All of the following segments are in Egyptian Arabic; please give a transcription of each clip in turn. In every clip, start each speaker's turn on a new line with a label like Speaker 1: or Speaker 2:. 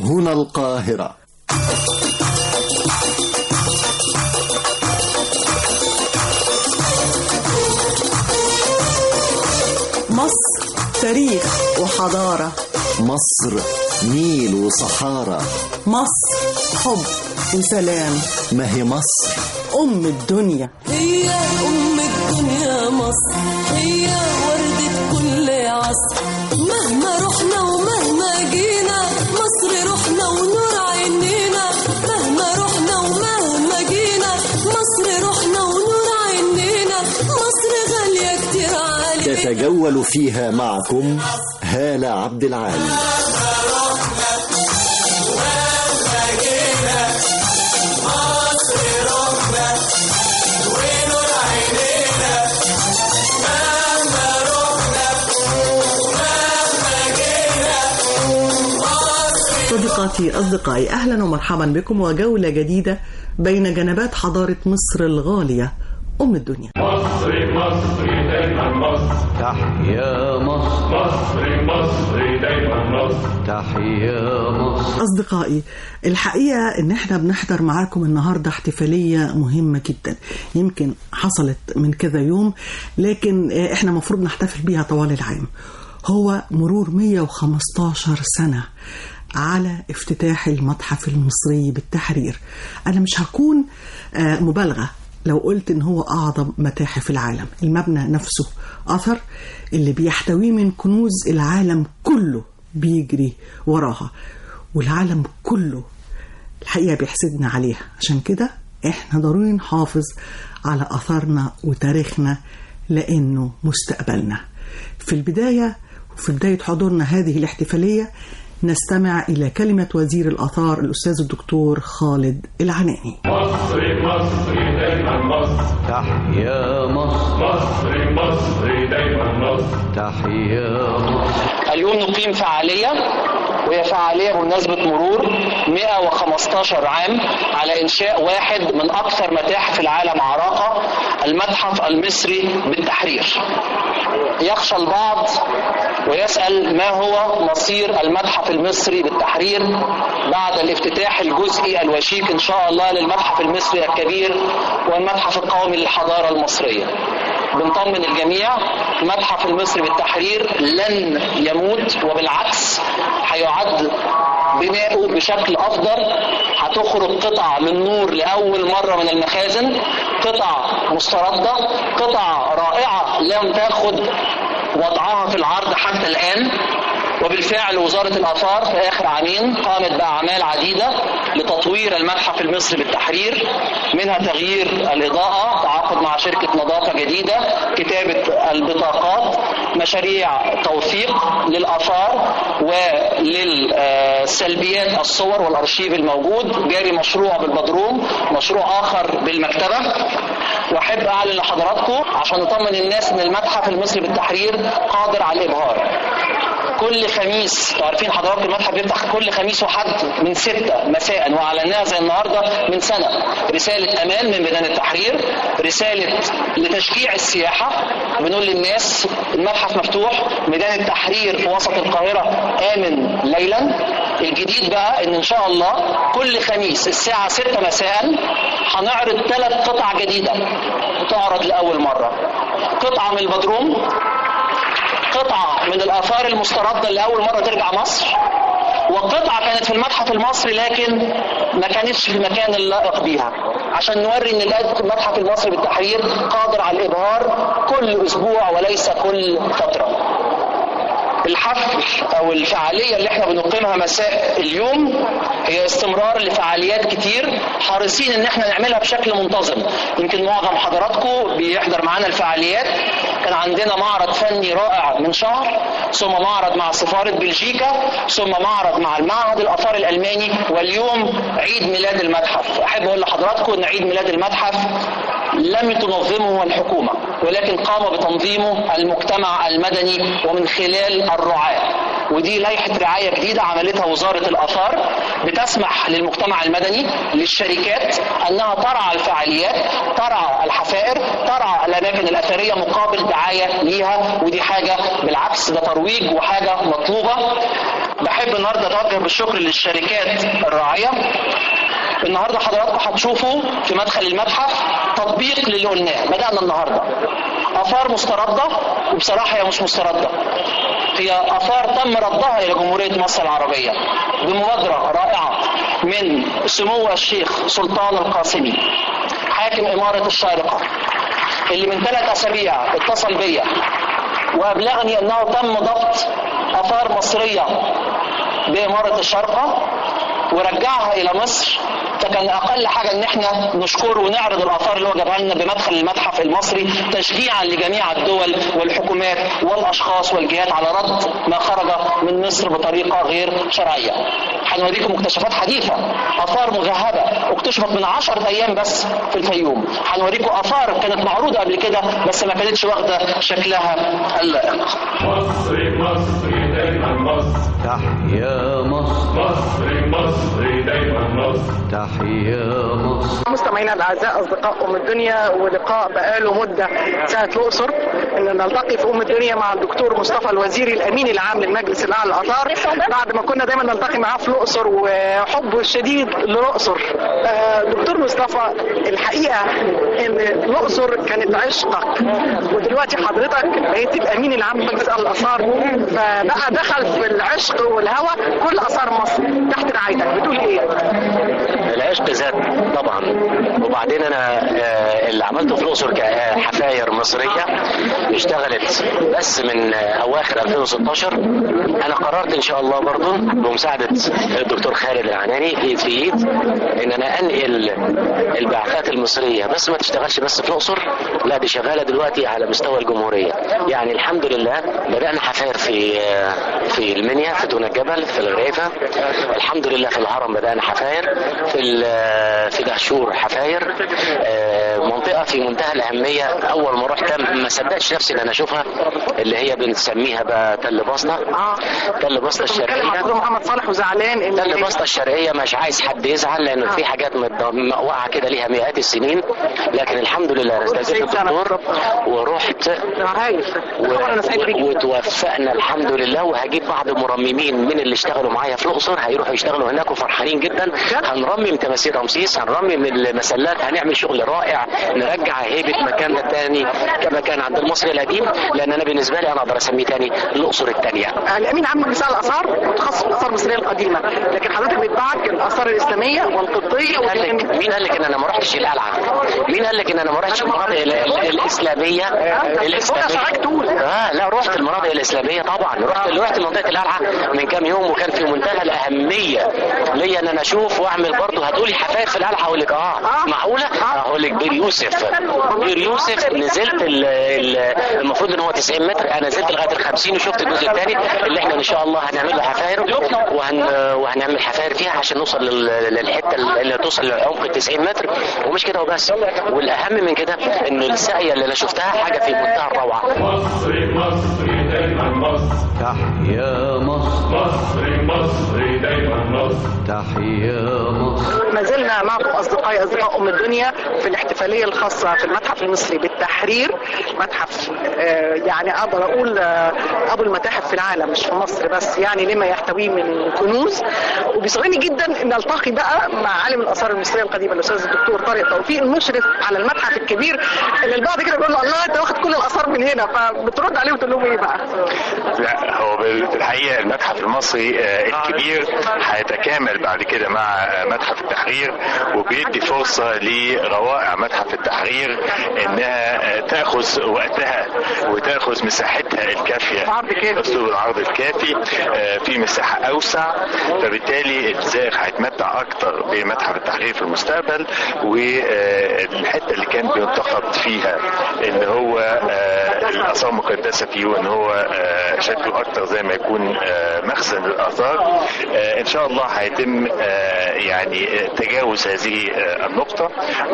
Speaker 1: هنا القاهرة
Speaker 2: مصر تاريخ وحضارة
Speaker 1: مصر نيل وصحارى
Speaker 2: مصر حب وسلام
Speaker 1: ما هي مصر
Speaker 2: أم الدنيا
Speaker 3: هي أم الدنيا مصر هي وردة كل عصر مهما رحنا ومهما جينا مصر روحنا ونور عينينا مهما رحنا ومهما جينا مصر روحنا ونور عينينا مصر غالية كتير علينا
Speaker 1: تتجول فيها معكم هالة عبد العال
Speaker 2: صديقاتي أصدقائي أهلا ومرحبا بكم وجولة جديدة بين جنبات حضارة مصر الغالية أم الدنيا
Speaker 4: مصري مصري دايما مصر
Speaker 5: تحيا مصر
Speaker 4: مصري مصري دايما مصر
Speaker 5: تحيا مصر
Speaker 2: أصدقائي الحقيقة إن إحنا بنحضر معاكم النهاردة احتفالية مهمة جدا يمكن حصلت من كذا يوم لكن آه، إحنا مفروض نحتفل بيها طوال العام هو مرور 115 سنة على افتتاح المتحف المصري بالتحرير أنا مش هكون آه، مبالغة لو قلت إن هو أعظم متاحف العالم المبنى نفسه أثر اللي بيحتويه من كنوز العالم كله بيجري وراها والعالم كله الحقيقة بيحسدنا عليها عشان كده احنا ضروري نحافظ على أثارنا وتاريخنا لأنه مستقبلنا في البداية وفي بداية حضورنا هذه الاحتفالية نستمع إلى كلمة وزير الآثار الأستاذ الدكتور خالد العناني
Speaker 4: مصري مصري دايما مصر
Speaker 5: تحيا مصر
Speaker 4: مصري مصري دايما مصر
Speaker 5: تحيا مصر
Speaker 6: اليوم نقيم فعالية وهي فعالية بمناسبة مرور 115 عام على إنشاء واحد من أكثر متاحف العالم عراقة المتحف المصري بالتحرير يخشى البعض ويسأل ما هو مصير المتحف المصري بالتحرير بعد الافتتاح الجزئي الوشيك إن شاء الله للمتحف المصري الكبير والمتحف القومي للحضارة المصرية بنطمن الجميع المتحف المصري بالتحرير لن يموت وبالعكس هيعد بناؤه بشكل افضل هتخرج قطع من نور لاول مره من المخازن قطع مسترده قطع رائعه لم تاخد وضعها في العرض حتى الان وبالفعل وزارة الآثار في آخر عامين قامت بأعمال عديدة لتطوير المتحف المصري بالتحرير منها تغيير الإضاءة تعاقد مع شركة نظافة جديدة كتابة البطاقات مشاريع توثيق للآثار وللسلبيات الصور والأرشيف الموجود جاري مشروع بالبدروم مشروع آخر بالمكتبة واحب اعلن لحضراتكم عشان نطمن الناس ان المتحف المصري بالتحرير قادر على الابهار كل خميس انتوا عارفين حضراتكم المتحف بيفتح كل خميس وحد من ستة مساء واعلناها زي النهارده من سنة رسالة امان من ميدان التحرير رسالة لتشجيع السياحة بنقول للناس المتحف مفتوح ميدان التحرير في وسط القاهرة آمن ليلا الجديد بقى ان ان شاء الله كل خميس الساعة 6 مساء هنعرض ثلاث قطع جديدة تعرض لأول مرة قطعة من البدروم قطعة من الآثار المستردة اللي أول مرة ترجع مصر وقطعة كانت في المتحف المصري لكن ما كانتش في المكان اللائق بيها عشان نوري ان المتحف المصري بالتحرير قادر على الابهار كل اسبوع وليس كل فتره الحفل او الفعاليه اللي احنا بنقيمها مساء اليوم هي استمرار لفعاليات كتير حريصين ان احنا نعملها بشكل منتظم يمكن معظم حضراتكم بيحضر معانا الفعاليات كان عندنا معرض فني رائع من شهر ثم معرض مع سفاره بلجيكا ثم معرض مع المعهد الاثار الالماني واليوم عيد ميلاد المتحف احب اقول لحضراتكم ان عيد ميلاد المتحف لم تنظمه الحكومه ولكن قام بتنظيمه المجتمع المدني ومن خلال الرعاة ودي لائحة رعاية جديدة عملتها وزارة الآثار بتسمح للمجتمع المدني للشركات أنها ترعى الفعاليات ترعى الحفائر ترعى الأماكن الأثرية مقابل دعاية ليها ودي حاجة بالعكس ده ترويج وحاجة مطلوبة بحب النهارده اتوجه بالشكر للشركات الراعيه النهارده حضراتكم هتشوفوا في مدخل المتحف تطبيق للي قلناه بدانا النهارده اثار مسترده وبصراحه هي مش مسترده هي اثار تم ردها الى جمهوريه مصر العربيه بمبادره رائعه من سمو الشيخ سلطان القاسمي حاكم اماره الشارقه اللي من ثلاث اسابيع اتصل بيا وابلغني انه تم ضبط اثار مصريه باماره الشارقه ورجعها الى مصر فكان اقل حاجه ان احنا نشكره ونعرض الاثار اللي هو جابها لنا بمدخل المتحف المصري تشجيعا لجميع الدول والحكومات والاشخاص والجهات على رد ما خرج من مصر بطريقه غير شرعيه. هنوريكم مكتشفات حديثه اثار مذهبه اكتشفت من 10 ايام بس في الفيوم. هنوريكم اثار كانت معروضه قبل كده بس ما كانتش واخده شكلها اللائق.
Speaker 4: مصري مصري دايما مصر
Speaker 5: تحيا مصر
Speaker 4: مصري مصري دايما مصر
Speaker 5: تحيا مصر
Speaker 7: مستمعينا الاعزاء اصدقاء ام الدنيا ولقاء بقاله مده ساعه الاقصر ان نلتقي في ام الدنيا مع الدكتور مصطفى الوزيري الامين العام للمجلس الاعلى للاثار بعد ما كنا دايما نلتقي معاه في الاقصر وحبه الشديد للاقصر آه، دكتور مصطفى الحقيقه ان الاقصر كانت عشقك ودلوقتي حضرتك بقيت الامين العام لمجلس الاعلى للاثار فبقى دخل في العشق والهوى كل اثار مصر تحت رعايتك بتقول ايه؟
Speaker 8: العشق زاد طبعا وبعدين انا آه، اللي عملته في الاقصر كحفاير مصريه اشتغلت بس من آه، اواخر 2016 انا قررت ان شاء الله برضو بمساعده الدكتور خالد العناني ايد في ايد ان انا انقل البعثات المصريه بس ما تشتغلش بس في الاقصر لا دي شغاله دلوقتي على مستوى الجمهوريه يعني الحمد لله بدانا حفاير في آه، في المنيا في تونة الجبل في الغريفه الحمد لله في الهرم بدانا حفاير في ال- في دهشور حفاير آه، منطقه في منتهى الاهميه اول ما رحت ما صدقتش نفسي ان انا اشوفها اللي هي بنسميها بقى تل بسطه
Speaker 7: اه
Speaker 8: تل بسطه
Speaker 7: كنت بتكلم مع
Speaker 8: الشرقيه
Speaker 7: دكتور محمد صالح وزعلان ان
Speaker 8: تل بسطه الشرقيه مش عايز حد يزعل لان في حاجات مد- موقعه كده ليها مئات السنين لكن الحمد لله انا استاذنت الدكتور ورحت
Speaker 7: هايل طبعا انا سعيد بيك
Speaker 8: و... وتوفقنا الحمد لله وهجيب بعض مرممين من اللي اشتغلوا معايا في الاقصر هيروحوا يشتغلوا هناك وفرحانين جدا هنرمم تماثيل رمسيس هنرمم المسلات هنعمل شغل رائع نرجع هيبه مكاننا تاني كما كان عند المصري القديم لان انا بالنسبه لي انا اقدر اسميه تاني الاقصر الثانيه
Speaker 7: الامين عام مجلس الاثار متخصص في الاثار المصريه القديمه لكن حضرتك بتبعك الاثار الاسلاميه والقبطيه
Speaker 8: مين قال لك
Speaker 7: واليونانية.
Speaker 8: مين قال لك ان انا ما رحتش القلعه؟ مين قال لك ان انا ما رحتش المناطق ال- ال- الاسلاميه؟
Speaker 7: شرعك تقول.
Speaker 8: اه لا رحت المناطق الاسلاميه طبعا رحت رحت منطقه القلعه من كام يوم وكان في منتهى الاهميه ليا ان انا اشوف واعمل برضه هتقولي حفاير في القلعه اقول لك اه معقوله؟ اقول لك بير يوسف بير يوسف نزلت ال- ال- المفروض ان هو 90 متر انا نزلت لغايه ال 50 وشفت الجزء الثاني اللي احنا ان شاء الله هنعمل له حفاير وهن وهنعمل حفاير فيها عشان نوصل لل- للحته اللي توصل لعمق ال 90 متر ومش كده وبس والاهم من كده انه الساقيه اللي انا شفتها حاجه في منتهى الروعه
Speaker 4: مصري مصري دايما مصر
Speaker 5: تحيا مصر
Speaker 4: مصري مصري دايما مصر
Speaker 5: تحيا مصر
Speaker 7: ما زلنا معكم اصدقائي اصدقاء ام الدنيا في الاحتفاليه الخاصه في المتحف المصري بالتحرير متحف آه، يعني اقدر اقول آه، ابو المتاحف في العالم مش في مصر بس يعني لما يحتويه من كنوز وبيسعدني جدا ان التقي بقى مع عالم الاثار المصريه القديمه الاستاذ الدكتور طارق توفيق المشرف على المتحف الكبير اللي البعض كده بيقول له الله انت واخد كل الاثار من هنا فبترد عليه وتقول لهم ايه بقى؟
Speaker 9: لا هو في الحقيقه المتحف المصري آه، الكبير هيتكامل بعد كده مع آه، متحف التحرير وبيدي فرصه لروائع متحف التحرير انها آه، تاخذ وقتها وتاخذ مساحتها الكافيه
Speaker 7: عرض كافي.
Speaker 9: اسلوب العرض الكافي آه، في مساحه اوسع فبالتالي الزائر هيتمتع اكتر بمتحف التحرير في المستقبل والحته اللي كان بينتقد فيها ان هو آه، الاثار مقدسه فيه وان هو آه، شكله اكتر زي ما يكون آه، مخزن للاثار آه، ان شاء الله هيتم آه، يعني آه، تجاوز هذه آه، النقطه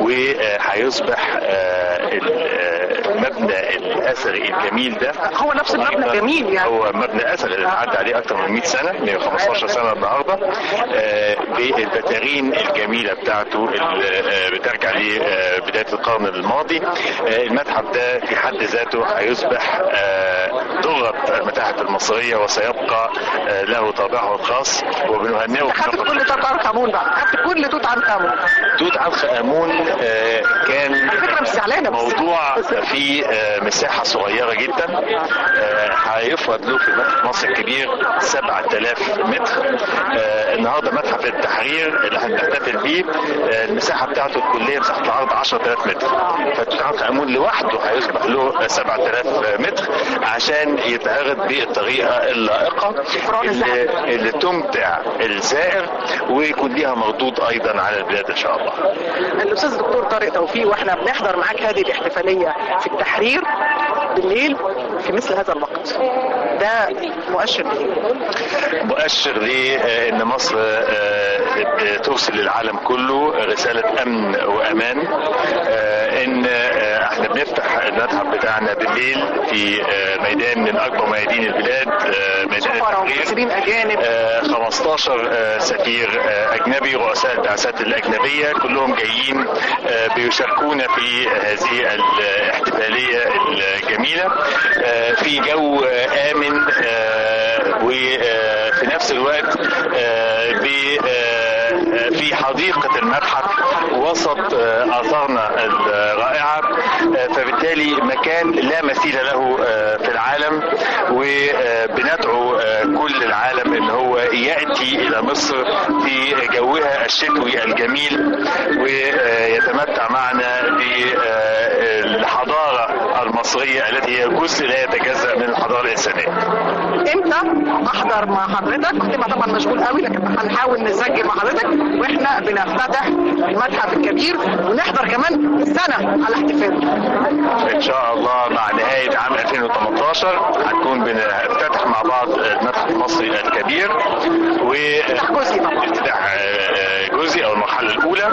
Speaker 9: وهيصبح آه، ال- آه، المبنى الاثري الجميل ده
Speaker 7: هو نفس المبنى جميل يعني.
Speaker 9: هو مبنى اثري اللي عدى عليه اكتر من 100 سنه 115 سنه النهارده آه، بالبتارين الجميله بتاعته اللي آه، بترجع لبدايه القرن الماضي آه، المتحف ده في حد ذاته هيصبح آه، درة المتاحف المصرية وسيبقى آه، له طابعه الخاص وبنهنئه
Speaker 7: خدت كل توت عنخ امون بقى خدت كل توت عنخ امون
Speaker 9: توت عنخ آمون آه، كان
Speaker 7: فكره مش زعلانه بس
Speaker 9: موضوع في آه، مساحة صغيرة جدا آه، هيفرض له في متحف مصر الكبير 7000 متر آه، النهارده متحف التحرير اللي هنحتفل بيه آه، المساحة بتاعته الكلية مساحة الأرض 10000 متر فتوت عنخ آمون لوحده هيصبح له 7000 متر عشان يتعرض بالطريقة اللائقة اللي, اللي تمتع الزائر ويكون ليها مردود أيضا على البلاد إن شاء الله
Speaker 7: الاستاذ الدكتور طارق توفيق واحنا بنحضر معاك هذه الاحتفاليه في التحرير بالليل في مثل هذا الوقت ده مؤشر ليه
Speaker 9: مؤشر لان مصر آه، ترسل للعالم كله رساله امن وامان آه، ان آه، احنا بنفتح المتحف بتاعنا بالليل في آه، ميدان من اكبر ميادين البلاد آه، ميدان
Speaker 7: سفراء
Speaker 9: التحرير
Speaker 7: وممثلين اجانب
Speaker 9: آه، 15 آه، سفير آه، اجنبي رؤساء البعثات الاجنبيه كلهم جايين آه، بيشاركونا في هذه الاحتفاليه الجميله آه، في جو آه، امن آه، وفي نفس الوقت آه، ب- آه، في حديقه المتحف وسط آه، اثارنا الرائعه آه، فبالتالي مكان لا مثيل له آه، في العالم وبندعو آه، كل العالم ان هو ياتي الى مصر في جوها الشتوي الجميل ويتمتع معنا بالحضاره المصريه التي هي جزء لا يتجزا من الحضاره الانسانيه.
Speaker 7: امتى احضر مع حضرتك كنت تبقى طبعا مشغول قوي لكن هنحاول نسجل مع حضرتك واحنا بنفتتح المتحف الكبير ونحضر كمان السنه على احتفال
Speaker 9: ان شاء الله مع نهايه عام 2018 هنكون بنفتتح مع بعض المتحف المصري الكبير و افتتاح آه، جزئي او المرحله الاولى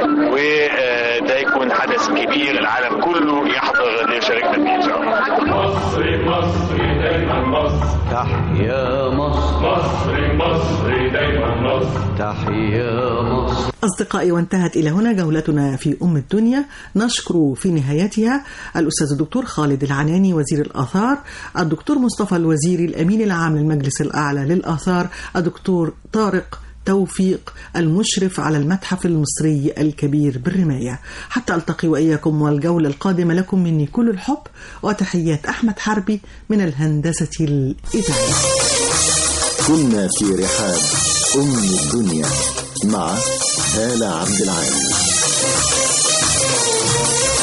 Speaker 9: وده يكون حدث كبير العالم كله يحضر ليشاركنا فيه ان شاء الله
Speaker 4: مصري مصري دايما مصر
Speaker 5: تحيا مصر
Speaker 4: مصري مصري دايما مصر
Speaker 5: تحيا مصر
Speaker 2: أصدقائي وانتهت إلى هنا جولتنا في أم الدنيا نشكر في نهايتها الأستاذ الدكتور خالد العناني وزير الآثار الدكتور مصطفى الوزيري الأمين العام للمجلس الأعلى للآثار الدكتور طارق توفيق المشرف على المتحف المصري الكبير بالرماية حتى ألتقي وإياكم والجولة القادمة لكم مني كل الحب وتحيات أحمد حربي من الهندسة الإذاعية
Speaker 1: كنا في رحاب أم الدنيا مع هالة عبد العال